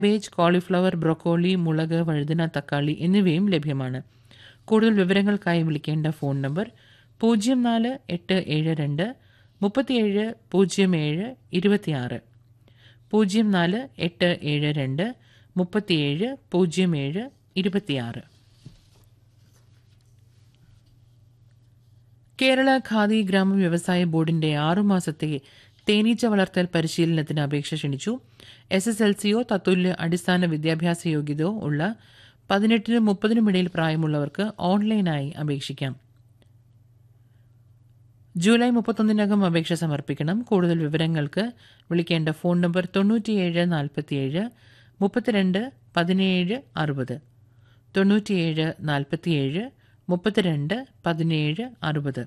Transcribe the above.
cabbage cauliflower broccoli മുളക് വഴുതന തക്കാളി എന്നിവയും ലഭ്യമാണ് കൂടുതൽ വിവരങ്ങൾക്കായി വിളിക്കേണ്ട ഫോൺ നമ്പർ പൂജ്യം നാല് എട്ട് ഏഴ് രണ്ട് മുപ്പത്തിയേഴ് പൂജ്യം ഏഴ് ഇരുപത്തിയാറ് പൂജ്യം നാല് എട്ട് ഏഴ് രണ്ട് മുപ്പത്തിയേഴ് പൂജ്യം ഏഴ് ഇരുപത്തിയാറ് കേരള ഖാദി ഗ്രാമ വ്യവസായ ബോർഡിന്റെ ആറുമാസത്തെ തേനീച്ച വളർത്തൽ പരിശീലനത്തിന് അപേക്ഷ ക്ഷണിച്ചു എസ് എസ് എൽ സിയോ തത്തുല്യ അടിസ്ഥാന വിദ്യാഭ്യാസ യോഗ്യതയോ ഉള്ള പതിനെട്ടിനും മുപ്പതിനും ഇടയിൽ പ്രായമുള്ളവർക്ക് ഓൺലൈനായി അപേക്ഷിക്കാം ജൂലൈ മുപ്പത്തൊന്നിനകം അപേക്ഷ സമർപ്പിക്കണം കൂടുതൽ വിവരങ്ങൾക്ക് വിളിക്കേണ്ട ഫോൺ നമ്പർ തൊണ്ണൂറ്റിയേഴ് നാൽപ്പത്തിയേഴ് മുപ്പത്തിരണ്ട് പതിനേഴ് അറുപത് തൊണ്ണൂറ്റിയേഴ് നാൽപ്പത്തിയേഴ് മുപ്പത്തിരണ്ട് പതിനേഴ് അറുപത്